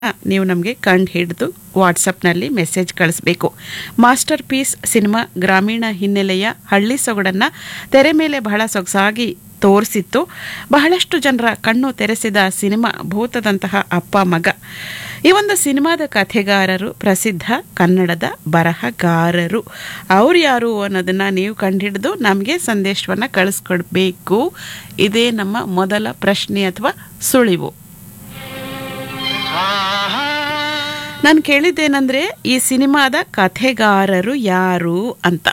ನೀವು ನಮಗೆ ಕಂಡು ಹಿಡಿದು ವಾಟ್ಸಪ್ನಲ್ಲಿ ಮೆಸೇಜ್ ಕಳಿಸ್ಬೇಕು ಮಾಸ್ಟರ್ ಪೀಸ್ ಸಿನಿಮಾ ಗ್ರಾಮೀಣ ಹಿನ್ನೆಲೆಯ ಹಳ್ಳಿ ಸೊಗಡನ್ನು ತೆರೆ ಮೇಲೆ ಬಹಳ ಸೊಗಸಾಗಿ ತೋರಿಸಿತ್ತು ಬಹಳಷ್ಟು ಜನರ ಕಣ್ಣು ತೆರೆಸಿದ ಸಿನಿಮಾ ಭೂತದಂತಹ ಅಪ್ಪ ಮಗ ಈ ಒಂದು ಸಿನಿಮಾದ ಕಥೆಗಾರರು ಪ್ರಸಿದ್ಧ ಕನ್ನಡದ ಬರಹಗಾರರು ಅವ್ರು ಯಾರು ಅನ್ನೋದನ್ನು ನೀವು ಕಂಡುಹಿಡಿದು ನಮಗೆ ಸಂದೇಶವನ್ನು ಕಳಿಸ್ಕೊಡ್ಬೇಕು ಇದೇ ನಮ್ಮ ಮೊದಲ ಪ್ರಶ್ನೆ ಅಥವಾ ಸುಳಿವು ನಾನು ಕೇಳಿದ್ದೇನೆಂದ್ರೆ ಈ ಸಿನಿಮಾದ ಕಥೆಗಾರರು ಯಾರು ಅಂತ